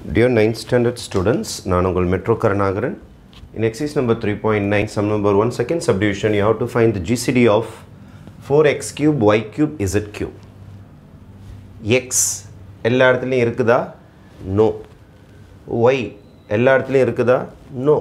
Dear 9th standard students, நான் உங்கள் metro Karunakaran In exercise number 3.9, sum number 1, second subdivision, you have to find the GCD of 4x cube, y cube, z cube. x எல்லா இடத்துலையும் இருக்குதா no y எல்லா இடத்துலையும் இருக்குதா no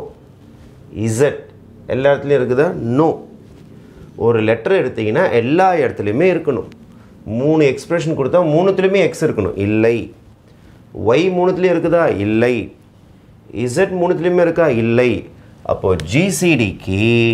z எல்லா இடத்துலையும் இருக்குதா நோ ஒரு லெட்டர் எடுத்தீங்கன்னா எல்லா இடத்துலையுமே இருக்கணும் மூணு எக்ஸ்பிரஷன் கொடுத்தா மூணுத்துலேயுமே எக்ஸ் இருக்கணும் இல்லை ஒய் மூணுத்துலேயும் இருக்குதா இல்லை இசட் மூணுத்துலேயுமே இருக்கா இல்லை அப்போது ஜிசிடிக்கு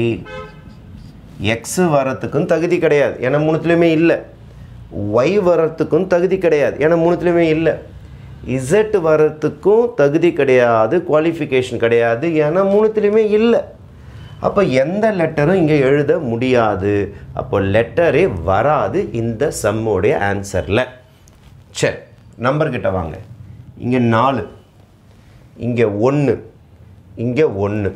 எக்ஸ் வரத்துக்கும் தகுதி கிடையாது ஏன்னா மூணுத்துலேயுமே இல்லை ஒய் வரத்துக்கும் தகுதி கிடையாது ஏன்னா மூணுத்துலேயுமே இல்லை இசட் வரத்துக்கும் தகுதி கிடையாது குவாலிஃபிகேஷன் கிடையாது ஏன்னா மூணுத்துலேயுமே இல்லை அப்போ எந்த லெட்டரும் இங்கே எழுத முடியாது அப்போ லெட்டரே வராது இந்த சம்முடைய ஆன்சரில் சரி நம்பர் கிட்ட வாங்க இங்கே நாலு இங்கே ஒன்று இங்கே ஒன்று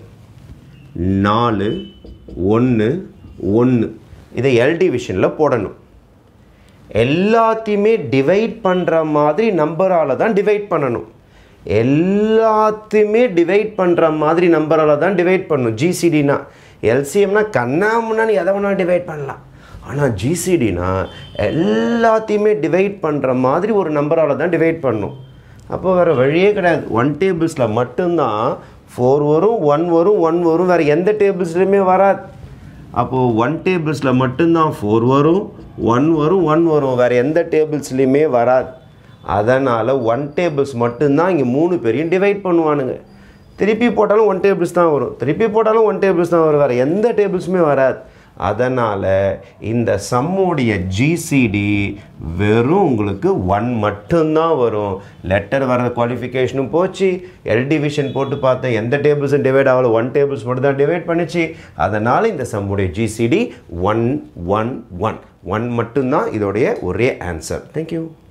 நாலு ஒன்று ஒன்று இதை எல் டிவிஷனில் போடணும் எல்லாத்தையுமே டிவைட் பண்ணுற மாதிரி நம்பரால் தான் டிவைட் பண்ணணும் எல்லாத்தையுமே டிவைட் பண்ணுற மாதிரி நம்பரால் தான் டிவைட் பண்ணணும் ஜிசிடினா எல்சிஎம்னா கண்ணா முன்னாடி எதை வேணால் டிவைட் பண்ணலாம் ஆனால் ஜிசிடினா எல்லாத்தையுமே டிவைட் பண்ணுற மாதிரி ஒரு நம்பரால் தான் டிவைட் பண்ணணும் அப்போ வேறு வழியே கிடையாது ஒன் டேபிள்ஸில் மட்டும்தான் ஃபோர் வரும் ஒன் வரும் ஒன் வரும் வேறு எந்த டேபிள்ஸ்லையுமே வராது அப்போது ஒன் டேபிள்ஸில் மட்டும்தான் ஃபோர் வரும் ஒன் வரும் ஒன் வரும் வேறு எந்த டேபிள்ஸ்லையுமே வராது அதனால் ஒன் டேபிள்ஸ் மட்டும்தான் இங்கே மூணு பேரையும் டிவைட் பண்ணுவானுங்க திருப்பி போட்டாலும் ஒன் டேபிள்ஸ் தான் வரும் திருப்பி போட்டாலும் ஒன் டேபிள்ஸ் தான் வரும் வேறு எந்த டேபிள்ஸுமே வராது அதனால் இந்த சம்முடைய ஜிசிடி வெறும் உங்களுக்கு ஒன் மட்டும்தான் வரும் லெட்டர் வர குவாலிஃபிகேஷனும் போச்சு எல் டிவிஷன் போட்டு பார்த்தேன் எந்த டேபிள்ஸும் டிவைட் ஆகல ஒன் டேபிள்ஸ் மட்டும் தான் டிவைட் பண்ணிச்சு அதனால் இந்த சம்முடைய GCD one one one one மட்டும்தான் இதோடைய ஒரே ஆன்சர் தேங்க்யூ